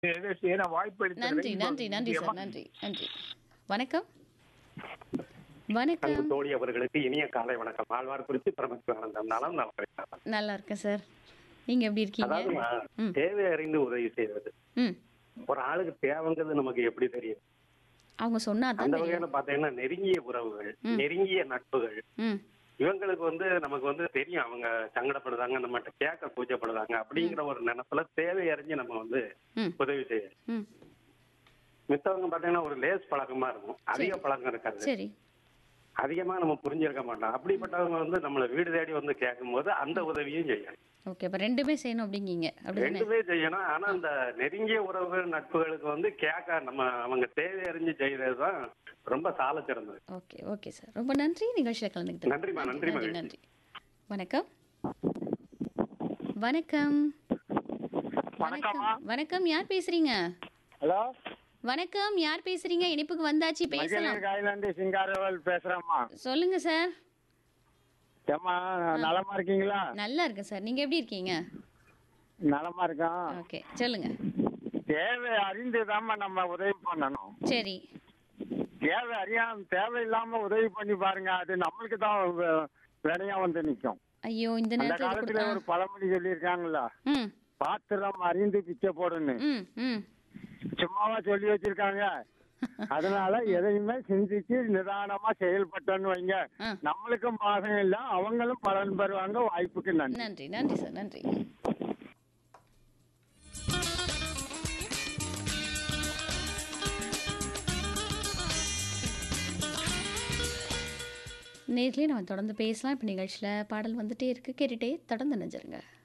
ஏன்னா வாய்ப்பு அளித்தது நன்றி ரொம்ப நன்றி நன்றி சார் முக்கியமா- நன்றி நன்றி வணக்கம் அன்பு வணக்கம் தோழி அவர்களுக்கு இனிய காலை வணக்கம் ஆழ்வார் குறிச்சி பரமசிவானந்தம் நலம் நலம் நல்லா இருக்கேன் சார் நீங்க எப்படி இருக்கீங்க அதாவது ம். தேவை அறிந்து உதவி செய்வது ம் ஒரு ஆளுக்கு தேவைங்கிறது நமக்கு எப்படி தெரியும் அவங்க சொன்னா அந்த தான் தெரியும் வகையில பாத்தீங்கன்னா நெருங்கிய உறவுகள் ம். நெருங்கிய நட்புகள் ம் இவங்களுக்கு வந்து நமக்கு வந்து தெரியும் அவங்க சங்கடப்படுறாங்க நம்மகிட்ட கேட்க கூச்சப்படுறாங்க அப்படிங்கிற ஒரு நினைப்புல தேவை அறிஞ்சு நம்ம வந்து ம் உதவி செய்யணும் ம் மித்தவங்க பாத்தீங்கன்னா ஒரு லேஸ் பழக்கமா இருக்கும் அதிக பழக்கம் இருக்காது சரி அதிகமா நம்ம புரிஞ்சிருக்க மாட்டோம் அப்படிப்பட்டவங்க வந்து நம்மள வீடு தேடி வந்து கேட்கும்போது அந்த உதவியும் செய்யணும் ஓகே அப்ப ரெண்டுமே செய்யணும் அப்படிங்கீங்க அப்படிதானே ரெண்டுமே செய்யணும் ஆனா அந்த நெருங்கிய உறவுகள் நட்புகளுக்கு வந்து கேட்க நம்ம அவங்க தேவை அறிஞ்சு செய்யறது தான் ரொம்ப சால சிறந்தது ஓகே ஓகே சார் ரொம்ப நன்றி நிகழ்ச்சியில் கலந்துக்கிட்டு நன்றிம்மா, நன்றி, நன்றி மகிழ்ச்சி. நன்றி வணக்கம் வணக்கம் வணக்கம்மா. வணக்கம் வணக்கம் யார் பேசுறீங்க ஹலோ வணக்கம் யார் பேசுறீங்க இனிப்புக்கு வந்தாச்சு பேசலாம் மகளிர் காயிலிருந்து சிங்காரவேல் பேசுறேம்மா சொல்லுங்க சார் ஏம்மா நலமா இருக்கீங்களா நல்லா இருக்கேன் சார் நீங்க எப்படி இருக்கீங்க நலமா இருக்கோம் ஓகே சொல்லுங்க தேவை அறிந்து நம்ம உதவி பண்ணணும் சரி தேவை அறியாம தேவையில்லாம உதவி பண்ணி பாருங்க அது நம்மளுக்கு தான் வே- வினையா வந்து நிக்கும் ஐயோ இந்த அந்த நேரத்துல இது காலத்துல கொடுத்தா ஒரு பழமொழி சொல்லியிருக்காங்கல்ல ம் பாத்திரம் அறிந்து பிச்சை போடுன்னு ம் ம் சும்மாவா சொல்லி வச்சிருக்காங்க அதனால எதையுமே சிந்திச்சு நிதானமா செயல்பட்டோன்னு வைங்க ஆ. நம்மளுக்கும் பாகம் இல்ல அவங்களும் பலன் பெறுவாங்க வாய்ப்புக்கு நன்றி நன்றி நன்றி சார் நன்றி நேர்லயே நம்ம தொடர்ந்து பேசலாம் இப்போ நிகழ்ச்சியில் பாடல் வந்துட்டே இருக்கு கேட்டுட்டே தொடர்ந்து நினைச்சிருங்க